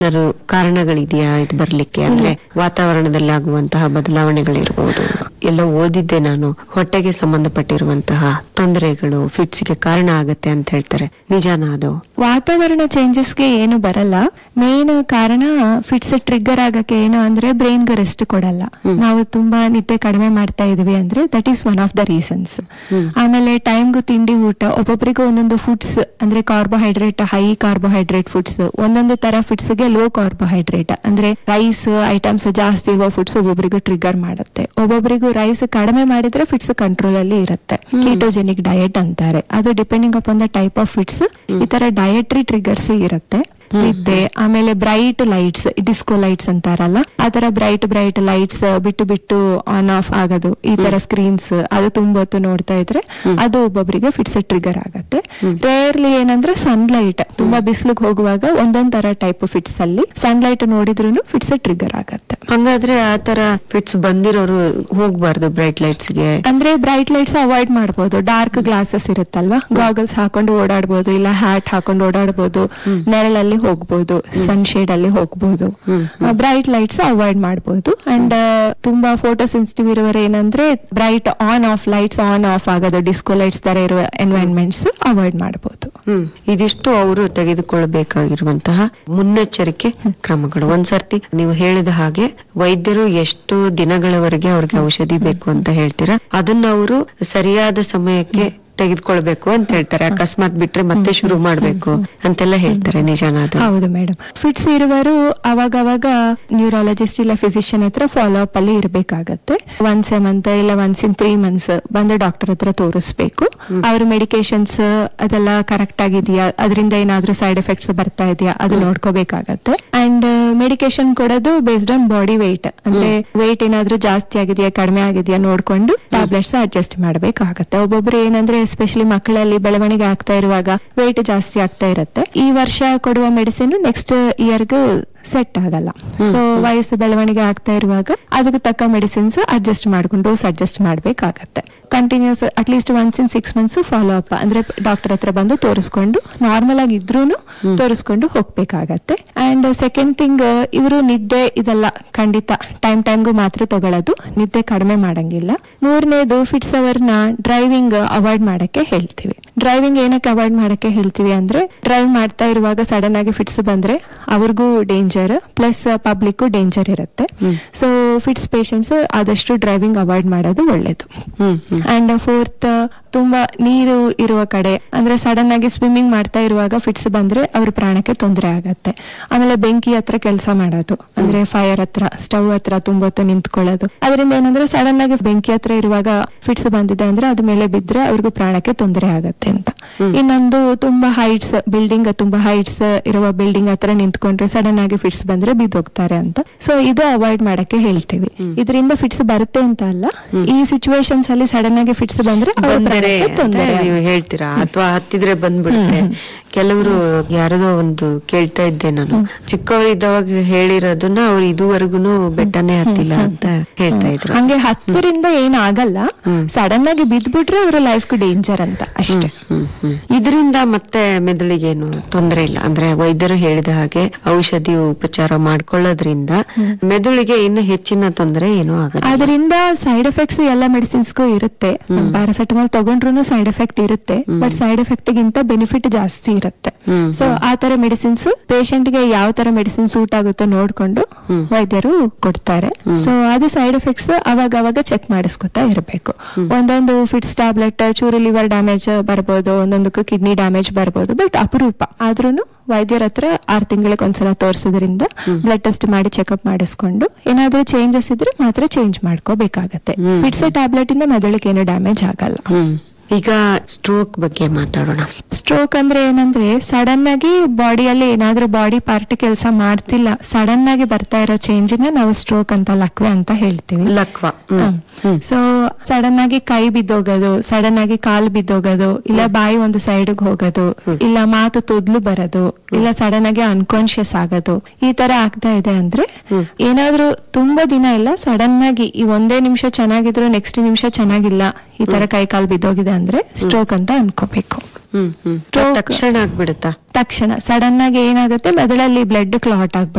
ಏನಾದ್ರು ಕಾರಣಗಳಿದೆಯಾ ಇದು ಬರ್ಲಿಕ್ಕೆ ಅಂದ್ರೆ ವಾತಾವರಣದಲ್ಲಿ ಆಗುವಂತಹ ಬದಲಾವಣೆಗಳಿರ್ಬೋದು ಎಲ್ಲ ಓದಿದ್ದೆ ನಾನು ಹೊಟ್ಟೆಗೆ ಸಂಬಂಧಪಟ್ಟಿರುವಂತಹ ತೊಂದರೆಗಳು ಫಿಟ್ಸ್ ಗೆ ಕಾರಣ ಆಗತ್ತೆ ಅಂತ ಹೇಳ್ತಾರೆ ನಿಜಾನ ಅದು ವಾತಾವರಣ ಚೇಂಜಸ್ಗೆ ಏನು ಬರಲ್ಲ ಮೇನ್ ಕಾರಣ ಫಿಟ್ಸ್ ಟ್ರಿಗರ್ ಆಗಕ್ಕೆ ಏನು ಅಂದ್ರೆ ಬ್ರೈನ್ ಗೆ ರೆಸ್ಟ್ ಕೊಡಲ್ಲ ನಾವು ತುಂಬಾ ನಿದ್ದೆ ಕಡಿಮೆ ಮಾಡ್ತಾ ಇದೀವಿ ಅಂದ್ರೆ that is one of the reasons ಆಮೇಲೆ ಟೈಮ್ಗೂ ತಿಂಡಿ ಊಟ ಒಬ್ಬೊಬ್ಬರಿಗೂ ಒಂದೊಂದು ಫುಡ್ಸ್ ಅಂದ್ರೆ ಕಾರ್ಬೋಹೈಡ್ರೇಟ್ ಹೈ ಕಾರ್ಬೋಹೈಡ್ರೇಟ್ ಫುಡ್ಸ್ ಒಂದೊಂದು ತರ ಫುಡ್ಸ್ ಗೆ ಲೋ ಕಾರ್ಬೋಹೈಡ್ರೇಟ್ ಅಂದ್ರೆ ರೈಸ್ ಐಟಮ್ಸ್ ಜಾಸ್ತಿ ಇರುವ ಫುಡ್ಸ್ ಒಬ್ಬೊಬ್ಬರಿಗೂ ಟ್ರಿಗರ್ ಮಾಡುತ್ತೆ ಒಬ್ಬೊಬ್ಬರಿಗೂ ರೈಸ್ ಕಡಿಮೆ ಮಾಡಿದ್ರೆ ಫಿಟ್ಸ್ ಕಂಟ್ರೋಲ್ ಅಲ್ಲಿ ಇರುತ್ತೆ ಕೀಟೋಜೆನಿಕ್ ಡಯಟ್ ಅಂತಾರೆ ಅದು depending upon the type of fits ಈ ತರ ಡಯಟ್ರಿ ಟ್ರಿಗರ್ಸ್ ಇರುತ್ತೆ ನಿದ್ದೆ ಆಮೇಲೆ ಬ್ರೈಟ್ ಲೈಟ್ಸ್ ಡಿಸ್ಕೋ ಲೈಟ್ಸ್ ಅಂತಾರಲ್ಲ ಆ ತರ ಬ್ರೈಟ್ ಬ್ರೈಟ್ ಲೈಟ್ಸ್ ಬಿಟ್ಟು ಬಿಟ್ಟು ಆನ್ ಆಫ್ ಆಗೋದು ಈ ತರ ಸ್ಕ್ರೀನ್ಸ್ ಅದು ತುಂಬಾ ಹೊತ್ತು ನೋಡ್ತಾ ಇದ್ರೆ ಅದು ಒಬ್ಬೊಬ್ಬರಿಗೆ ಫಿಟ್ಸ್ ಟ್ರಿಗರ್ ಆಗತ್ತೆ ರೇರ್ಲಿ ಏನಂದ್ರೆ ಸನ್ಲೈಟ್ ತುಂಬಾ ಬಿಸಿಲಿಗೆ ಹೋಗುವಾಗ ಒಂದೊಂದ್ ತರ ಟೈಪ್ ಫಿಟ್ಸ್ ಅಲ್ಲಿ ಸನ್ಲೈಟ್ ನೋಡಿದ್ರು ಫಿಟ್ಸ್ ಟ್ರಿಗರ್ ಆಗತ್ತೆ ಹಂಗಾದ್ರೆ ಆ ತರ ಫಿಟ್ಸ್ ಬಂದಿರೋರು ಹೋಗ್ಬಾರ್ದು ಬ್ರೈಟ್ ಲೈಟ್ಸ್ ಗೆ ಅಂದ್ರೆ ಬ್ರೈಟ್ ಲೈಟ್ಸ್ ಅವಾಯ್ಡ್ ಮಾಡಬಹುದು ಡಾರ್ಕ್ ಗ್ಲಾಸಸ್ ಇರುತ್ತಲ್ವಾ ಗಾಗಲ್ಸ್ ಹಾಕೊಂಡು ಓಡಾಡ್ಬೋದು ಇಲ್ಲ ಹ್ಯಾಟ್ ಹಾಕೊಂಡು ಓಡಾಡ್ಬೋದು ನೆರಳಲ್ಲಿ ಹೋಗ್ಬೋದು ಸನ್ ಶೇಡ್ ಅಲ್ಲಿ ಹೋಗ್ಬೋದು ಬ್ರೈಟ್ ಲೈಟ್ಸ್ ಅವಾಯ್ಡ್ ಮಾಡಬಹುದು ಅಂಡ್ ತುಂಬಾ ಫೋಟೋ ಸೆನ್ಸಿಟಿವ್ ಇರುವವರು ಏನಂದ್ರೆ bright on off lights on off ಆಗೋದು ಡಿಸ್ಕೋ ಲೈಟ್ಸ್ ತರ ಇರುವ ಎನ್ವೈರನ್ಮೆಂಟ್ಸ್ ಅವಾಯ್ಡ್ ಮಾಡಬಹುದು ಹ್ಮ್ ಇದಿಷ್ಟು ಅವರು ತೆಗೆದುಕೊಳ್ಳಬೇಕಾಗಿರುವಂತಹ ಮುನ್ನೆಚ್ಚರಿಕೆ ಕ್ರಮಗಳು ಒಂದ್ಸರ್ತಿ ನೀವು ಹೇಳಿದ ಹಾಗೆ ವೈದ್ಯರು ಎಷ್ಟು ದಿನಗಳವರೆಗೆ ಅವ್ರಿಗೆ ಔಷಧಿ ಬೇಕು ಅಂತ ಹೇಳ್ತೀರಾ ಅದನ್ನ ಅವರು ಸರಿಯಾದ ಸಮಯಕ್ಕೆ ತೆಗೆದುಕೊಳ್ಬೇಕು ಅಂತ ಹೇಳ್ತಾರೆ ಅಕಸ್ಮಾತ್ ಬಿಟ್ರೆ ಮತ್ತೆ ಶುರು ಮಾಡ್ಬೇಕು ಅಂತೆಲ್ಲ ಹೇಳ್ತಾರೆ ನಿಜಾನ ಅದು ಹೌದು ಮೇಡಮ್ ಫಿಟ್ಸ್ ಇರುವರು ಅವಾಗ ಅವಾಗ ನ್ಯೂರಾಲಜಿಸ್ಟ್ ಇಲ್ಲ ಫಿಸಿಷಿಯನ್ ಹತ್ರ ಫಾಲೋ ಅಪ್ ಅಲ್ಲಿ ಇರ್ಬೇಕಾಗತ್ತೆ ಒನ್ಸ್ ಎ ಮಂತ್ ಇಲ್ಲ ಒನ್ಸ್ ಇನ್ ತ್ರೀ ಮಂತ್ಸ್ ಬಂದು ಡಾಕ್ಟರ್ ಹತ್ರ ತೋರಿಸ್ಬೇಕು ಅವ್ರ ಮೆಡಿಕೇಶನ್ಸ್ ಅದೆಲ್ಲ ಕರೆಕ್ಟ್ ಆಗಿದೆಯಾ ಅದರಿಂದ ಏನಾದ್ರೂ ಸೈಡ್ ಎಫೆಕ್ಟ್ಸ್ ಬರ್ತಾ ಇದೆಯಾ ಅದು ನೋಡ್ಕೋಬೇಕಾಗತ್ತೆ ಅಂಡ್ ಮೆಡಿಕೇಶನ್ ಕೊಡೋದು ಬೇಸ್ಡ್ ಆನ್ ಬಾಡಿ weight ಅಂದ್ರೆ weight ಏನಾದ್ರೂ ಜಾಸ್ತಿ ಆಗಿದೆಯಾ ಕಡಿಮೆ ಆಗಿದೆಯಾ ನೋಡ್ಕೊಂಡು ಟ್ಯಾಬ್ಲೆಟ್ಸ್ ಅಡ್ಜಸ್ಟ್ ಮಾಡ್ಬೇಕಾಗತ್ತೆ ಒಬ್ಬೊಬ್ರು ಏನಂದ್ರೆ ಎಸ್ಪೆಷಲಿ ಮಕ್ಕಳಲ್ಲಿ ಬೆಳವಣಿಗೆ ಆಗ್ತಾ ಇರುವಾಗ weight ಜಾಸ್ತಿ ಆಗ್ತಾ ಇರುತ್ತೆ ಈ ವರ್ಷ ಕೊಡುವ ಮೆಡಿಸಿನ್ ನೆಕ್ಸ್ಟ್ ಇಯರ್ಗೂ ಸೆಟ್ ಆಗಲ್ಲ ಸೊ ವಯಸ್ಸು ಬೆಳವಣಿಗೆ ಆಗ್ತಾ ಇರುವಾಗ ಅದಕ್ಕೆ ತಕ್ಕ ಮೆಡಿಸಿನ್ಸ್ ಅಡ್ಜಸ್ಟ್ ಮಾಡ್ಕೊಂಡು ಡೋಸ್ ಅಡ್ಜಸ್ಟ್ ಮಾಡ್ಬೇಕಾಗತ್ತೆ continues at least once in six months follow up ಅಂದ್ರೆ ಡಾಕ್ಟರ್ ಹತ್ರ ಬಂದು ತೋರಿಸ್ಕೊಂಡು ನಾರ್ಮಲ್ ಆಗಿ ಇದ್ರೂನು ತೋರಿಸ್ಕೊಂಡು ಹೋಗ್ಬೇಕಾಗತ್ತೆ ಅಂಡ್ ಸೆಕೆಂಡ್ ಥಿಂಗ್ ಇವರು ನಿದ್ದೆ ಇದೆಲ್ಲ ಖಂಡಿತ ಟೈಮ್ ಟೈಮ್ಗೂ ಮಾತ್ರ ತಗೊಳ್ಳೋದು ನಿದ್ದೆ ಕಡಿಮೆ ಮಾಡಂಗಿಲ್ಲ ಮೂರನೇದು ಫಿಟ್ಸ್ ಅವರ್ನ ಡ್ರೈವಿಂಗ್ ಅವಾಯ್ಡ್ ಮಾಡಕ್ಕೆ ಹೇಳ್ತೀವಿ ಡ್ರೈವಿಂಗ್ ಏನಕ್ಕೆ ಅವಾಯ್ಡ್ ಮಾಡಕ್ಕೆ ಹೇಳ್ತೀವಿ ಅಂದ್ರೆ ಡ್ರೈವ್ ಮಾಡ್ತಾ ಇರುವಾಗ ಸಡನ್ ಆಗಿ ಫಿಟ್ಸ್ ಬಂದ್ರೆ ಅವ್ರಿಗೂ ಡೇಂಜರ್ ಪ್ಲಸ್ ಪಬ್ಲಿಕ್ ಡೇಂಜರ್ ಇರುತ್ತೆ ಸೊ ಫಿಟ್ಸ್ ಪೇಷಂಟ್ಸ್ ಆದಷ್ಟು ಡ್ರೈವಿಂಗ್ ಅವಾಯ್ಡ್ ಮಾಡೋದು ಒಳ್ಳೇದು ಹ್ಮ್ ಹ್ಮ್ ಅಂಡ್ ಫೋರ್ತ್ ತುಂಬಾ ನೀರು ಇರುವ ಕಡೆ ಅಂದ್ರೆ ಸಡನ್ ಆಗಿ ಸ್ವಿಮ್ಮಿಂಗ್ ಮಾಡ್ತಾ ಇರುವಾಗ ಫಿಟ್ಸ್ ಬಂದ್ರೆ ಅವ್ರ ಪ್ರಾಣಕ್ಕೆ ತೊಂದರೆ ಆಗತ್ತೆ ಆಮೇಲೆ ಬೆಂಕಿ ಹತ್ರ ಕೆಲಸ ಮಾಡೋದು ಅಂದ್ರೆ ಫೈರ್ ಹತ್ರ ಸ್ಟವ್ ಹತ್ರ ತುಂಬಾ ಹೊತ್ತು ನಿಂತ್ಕೊಳ್ಳೋದು ಅದರಿಂದ ಏನಂದ್ರೆ ಸಡನ್ ಆಗಿ ಬೆಂಕಿ ಹತ್ರ ಇರುವಾಗ ಫಿಟ್ಸ್ ಬಂದಿದೆ ಅಂದ್ರೆ ಅದ ಮೇಲೆ ಬಿದ್ರೆ ಅವ್ರಿಗೂ ಪ್ರಾಣಕ್ಕೆ ತೊಂದರೆ ಆಗತ್ತೆ ಅಂತ ಇನ್ನೊಂದು ತುಂಬಾ ಹೈಟ್ಸ್ ಬಿಲ್ಡಿಂಗ್ ತುಂಬಾ ಹೈಟ್ಸ್ ಇರುವ ಬಿಲ್ಡಿಂಗ್ ಹತ್ರ ನಿಂತ್ಕೊಂಡ್ರೆ ಸಡನ್ ಆಗಿ ಫಿಟ್ಸ್ ಬಂದ್ರೆ ಬಿದ್ದೋಗ್ತಾರೆ ಅಂತ ಸೊ ಇದು ಅವಾಯ್ಡ್ ಮಾಡಕ್ಕೆ ಹೇಳ್ತೀವಿ ಇದರಿಂದ ಫಿಟ್ಸ್ ಬರುತ್ತೆ ಅಂತ ಅಲ್ಲ ಈ ಸಿಚುವೇಶನ್ಸ್ ಅಲ್ಲಿ ಸಡನ್ ಆಗಿ ಫಿಟ್ಸ್ ಬಂದ್ರೆ ಅವ್ರ ಬಂದರೆ ಪ್ರಾಣಕ್ಕೆ ಅಂತ ತೊಂದರೆ ನೀವು ಹೇಳ್ತೀರಾ ಅಥವಾ ಹತ್ತಿದ್ರೆ ಬಂದ್ಬಿಡುತ್ತೆ ಕೆಲವರು ಯಾರದೋ ಒಂದು ಕೇಳ್ತಾ ಇದ್ದೆ ನಾನು ಚಿಕ್ಕವರಿದ್ದವಾಗ ಹೇಳಿರೋದನ್ನ ಅವ್ರು ಇದುವರೆಗೂ ಬೆಟ್ಟನೇ ಹತ್ತಿಲ್ಲ ಅಂತ ಹೇಳ್ತಾ ಇದ್ರು ಹಂಗೆ ಹತ್ತರಿಂದ ಏನ್ ಆಗಲ್ಲ ಸಡನ್ ಆಗಿ ಬಿದ್ಬಿಟ್ರೆ ಅವ್ರ ಲೈಫ್ ಡೇಂಜರ್ ಅಂತ ಅಷ್ಟೇ ಹ್ಮ್ ಹ್ಮ್ ಇದರಿಂದ ಮತ್ತೆ ಮೆದುಳಿಗೇನು ತೊಂದರೆ ಇಲ್ಲ ಅಂದ್ರೆ ವೈದ್ಯರು ಹೇಳಿದ ಹಾಗೆ ಔಷಧಿ ಉಪಚಾರ ಮಾಡ್ಕೊಳ್ಳೋದ್ರಿಂದ ಮೆದುಳಿಗೆ ಇನ್ನು ಹೆಚ್ಚಿನ ತೊಂದರೆ ಏನೂ ಆಗಲ್ಲ ಅದರಿಂದ ಸೈಡ್ ಎಫೆಕ್ಟ್ಸ್ ಎಲ್ಲ ಮೆಡಿಸಿನ್ಸ್ಗೂ ಇರುತ್ತೆ ಪ್ಯಾರಾಸೆಟಮಾಲ್ ತಗೊಂಡ್ರು ಸೈಡ್ ಎಫೆಕ್ಟ್ ಇರುತ್ತೆ ಬಟ್ ಸೈಡ್ ಎಫೆಕ್ಟ್ ಗಿಂತ ಬೆನಿಫಿಟ್ ಜಾಸ್ತಿ ಇರುತ್ತೆ ಹ್ಮ್. ಸೊ ಆ ತರ ಮೆಡಿಸಿನ್ಸ್ ಪೇಷಂಟ್ ಗೆ ಯಾವ ತರ ಮೆಡಿಸಿನ್ ಸೂಟ್ ಆಗುತ್ತೋ ನೋಡ್ಕೊಂಡು ವೈದ್ಯರು ಕೊಡ್ತಾರೆ ಸೊ ಅದು ಸೈಡ್ ಎಫೆಕ್ಟ್ಸ್ ಅವಾಗ ಅವಾಗ ಚೆಕ್ ಮಾಡಿಸ್ಕೊತಾ ಇರಬೇಕು ಒಂದೊಂದು ಫಿಟ್ಸ್ ಟ್ಯಾಬ್ಲೆಟ್ ಚೂರು ಲಿವರ್ ಡ್ಯಾಮೇಜ್ ಬರ್ಬೋದು ಒಂದೊಂದಕ್ಕೂ ಕಿಡ್ನಿ ಡ್ಯಾಮೇಜ್ ಬರ್ಬೋದು ಬಟ್ ಅಪರೂಪ ಆದ್ರೂನು ವೈದ್ಯರ ಹತ್ರ ಆರ್ ತಿಂಗಳಿಗೆ ಒಂದ್ಸಲ ತೋರಿಸೋದ್ರಿಂದ ಬ್ಲಡ್ ಟೆಸ್ಟ್ ಮಾಡಿ ಚೆಕ್ಅಪ್ ಮಾಡಿಸ್ಕೊಂಡು ಏನಾದ್ರೂ ಚೇಂಜಸ್ ಇದ್ರೆ ಮಾತ್ರ ಚೇಂಜ್ ಮಾಡ್ಕೋಬೇಕಾಗತ್ತೆ ಫಿಟ್ಸ್ ಟ್ಯಾಬ್ಲೆಟ್ ಇಂದ ಮೆದುಳಿಗೆ ಏನು ಡ್ಯಾಮೇಜ್ ಆಗಲ್ಲ ಹ್ಮ್ ಈಗ ಸ್ಟ್ರೋಕ್ ಬಗ್ಗೆ ಮಾತಾಡೋಣ ಸ್ಟ್ರೋಕ್ ಅಂದ್ರೆ ಏನಂದ್ರೆ ಸಡನ್ ಆಗಿ ಬಾಡಿಯಲ್ಲಿ ಏನಾದ್ರೂ ಬಾಡಿ ಪಾರ್ಟ್ ಕೆಲಸ ಮಾಡ್ತಿಲ್ಲ ಸಡನ್ ಆಗಿ ಬರ್ತಾ ಇರೋ ಚೇಂಜ್ ನಾವು ಸ್ಟ್ರೋಕ್ ಅಂತ ಲಕ್ವೆ ಅಂತ ಹೇಳ್ತೀವಿ ಲಕ್ವ ಹ್ಮ್. ಹ್ಮ್. ಸೊ ಸಡನ್ ಆಗಿ ಕೈ ಬಿದ್ದೋಗೋದು ಸಡನ್ ಆಗಿ ಕಾಲ್ ಬಿದ್ದೋಗೋದು ಇಲ್ಲ ಬಾಯಿ ಒಂದು ಸೈಡ್ ಹೋಗೋದು ಇಲ್ಲ ಮಾತು ತೊದ್ಲು ಬರೋದು ಇಲ್ಲ ಸಡನ್ ಆಗಿ ಅನ್ಕಾನ್ಶಿಯಸ್ ಆಗೋದು ಈ ತರ ಆಗ್ತಾ ಇದೆ ಅಂದ್ರೆ ಏನಾದ್ರೂ ತುಂಬಾ ದಿನ ಇಲ್ಲ ಸಡನ್ ಆಗಿ ಈ ಒಂದೇ ನಿಮಿಷ ಚೆನ್ನಾಗಿದ್ರು ನೆಕ್ಸ್ಟ್ ನಿಮಿಷ ಚೆನ್ನಾಗಿಲ್ಲ ಈ ತರ ಕೈ ಕಾಲ್ ಬಿದ್ದೋಗಿದೆ ಅಂದ್ರೆ ಸ್ಟ್ರೋಕ್ ಅಂತ ಅನ್ಕೋಬೇಕು ಹ್ಮ್ ಹ್ಮ್ Stroke- ತಕ್ಷಣ ಆಗ್ಬಿಡುತ್ತಾ ತಕ್ಷಣ ಸಡನ್ ಆಗಿ ಏನಾಗುತ್ತೆ ಮೆದುಳಲ್ಲಿ ಬ್ಲಡ್ ಕ್ಲಾಟ್ ಆಗ್ಬಿಡುತ್ತೆ